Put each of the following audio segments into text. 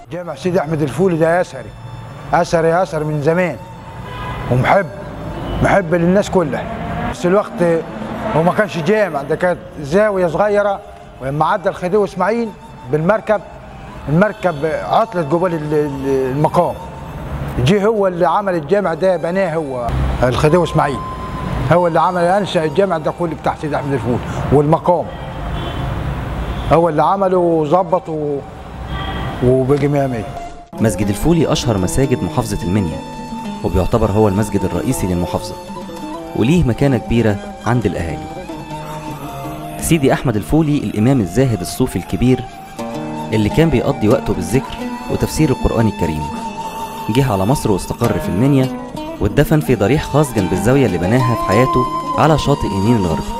جامع سيدي احمد الفولي ده اثري اثري اثر من زمان ومحب محب للناس كلها بس الوقت هو ما كانش جامع ده كانت زاويه صغيره ولما عدى الخديوي اسماعيل بالمركب المركب عطلت جبال ال- ال- المقام جه هو اللي عمل الجامع ده بناه هو الخديوي اسماعيل هو اللي عمل انشا الجامع ده كله بتاع سيدي احمد الفول والمقام هو اللي عمله وظبطه وبقي 100 100 مسجد الفولي أشهر مساجد محافظة المنيا وبيعتبر هو المسجد الرئيسي للمحافظة وليه مكانة كبيرة عند الأهالي سيدي أحمد الفولي الإمام الزاهد الصوفي الكبير اللي كان بيقضي وقته بالذكر وتفسير القرآن الكريم جه على مصر واستقر في المنيا واتدفن في ضريح خاص جنب الزاوية اللي بناها في حياته على شاطئ النيل الغربي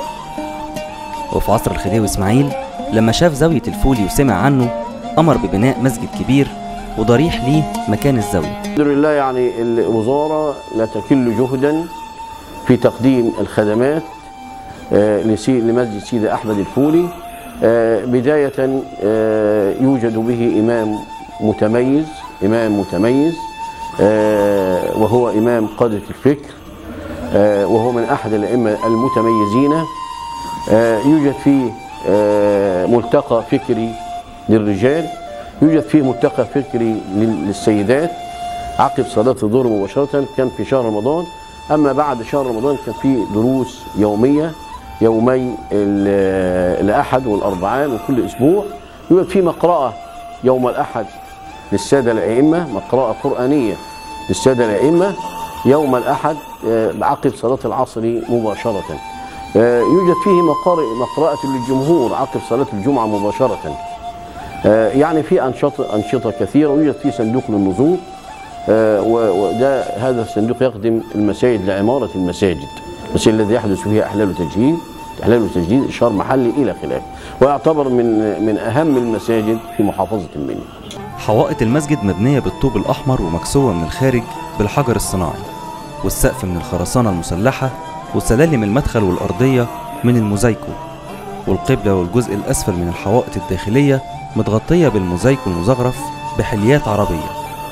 وفي عصر الخديوي إسماعيل لما شاف زاوية الفولي وسمع عنه أمر ببناء مسجد كبير وضريح ليه مكان الزاوية الحمد لله يعني الوزارة لا تكل جهدا في تقديم الخدمات آه، لسي- لمسجد سيدي أحمد الفولي آه، بداية آه، يوجد به إمام متميز إمام متميز آه، وهو إمام قادة الفكر آه، وهو من أحد الأئمة المتميزين آه، يوجد فيه آه، ملتقى فكري للرجال يوجد فيه ملتقى فكري لل- للسيدات عقب صلاة الظهر مباشرة كان في شهر رمضان أما بعد شهر رمضان كان في دروس يومية يومي ال- الأحد والأربعاء وكل أسبوع يوجد في مقرأة يوم الأحد للسادة الأئمة مقرأة قرآنية للسادة الأئمة يوم الأحد آه، عقب صلاة العصر مباشرة آه، يوجد فيه مقارئ مقرأة للجمهور عقب صلاة الجمعة مباشرة آه، يعني في أنشطة أنشطة كثيرة ويوجد فيه صندوق للنذور آه، و- وده هذا الصندوق يخدم المساجد لعمارة المساجد المساجد الذي يحدث فيها إحلال وتجديد إحلال وتجديد إشهار محلي إلى خلافه ويعتبر من من أهم المساجد في محافظة المنيا حوائط المسجد مبنية بالطوب الأحمر ومكسوة من الخارج بالحجر الصناعي والسقف من الخرسانة المسلحة وسلالم المدخل والأرضية من الموزايكو والقبلة والجزء الأسفل من الحوائط الداخلية متغطية بالموزايكو المزخرف بحليات عربية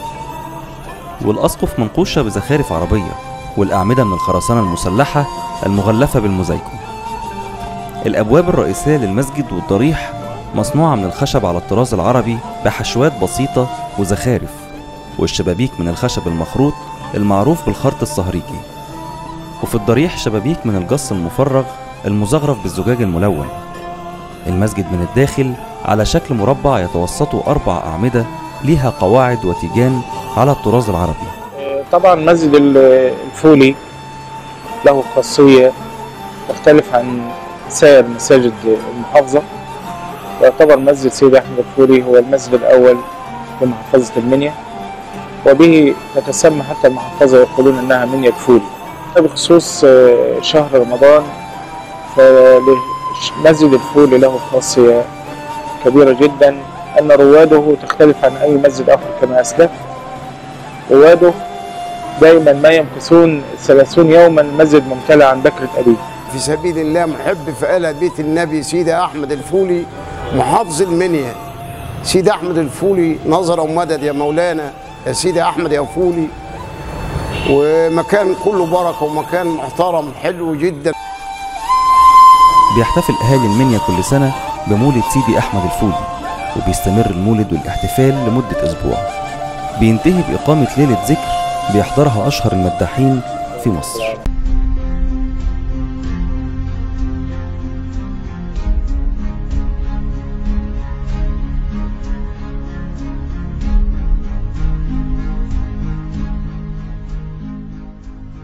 والأسقف منقوشة بزخارف عربية والأعمدة من الخرسانة المسلحة المغلفة بالموزايكو الأبواب الرئيسية للمسجد والضريح مصنوعة من الخشب على الطراز العربي بحشوات بسيطة وزخارف والشبابيك من الخشب المخروط المعروف بالخرط الصهريجي وفي الضريح شبابيك من الجص المفرغ المزخرف بالزجاج الملون المسجد من الداخل على شكل مربع يتوسطه أربع أعمدة ليها قواعد وتيجان على الطراز العربي طبعا مسجد ال- الفولي له خاصية تختلف عن سائر مساجد المحافظة يعتبر مسجد سيدي أحمد الفولي هو المسجد الأول في محافظة المنيا وبه تتسمى حتى المحافظة يقولون أنها منيا الفولي بخصوص آه، شهر رمضان فمسجد الفولي له خاصية كبيرة جدا أن رواده تختلف عن أي مسجد آخر كما أسلف رواده دائما ما يمكثون ثلاثون يوما مسجد ممتلئ عن بكرة أبيه في سبيل الله محب في آل بيت النبي سيدي أحمد الفولي محافظ المنيا سيدي أحمد الفولي نظر ومدد يا مولانا يا سيدي أحمد يا فولي ومكان كله بركة ومكان محترم حلو جدا بيحتفل أهالي المنيا كل سنة بمولد سيدي أحمد الفولي وبيستمر المولد والاحتفال لمدة أسبوع بينتهي بإقامة ليلة ذكر بيحضرها أشهر المداحين في مصر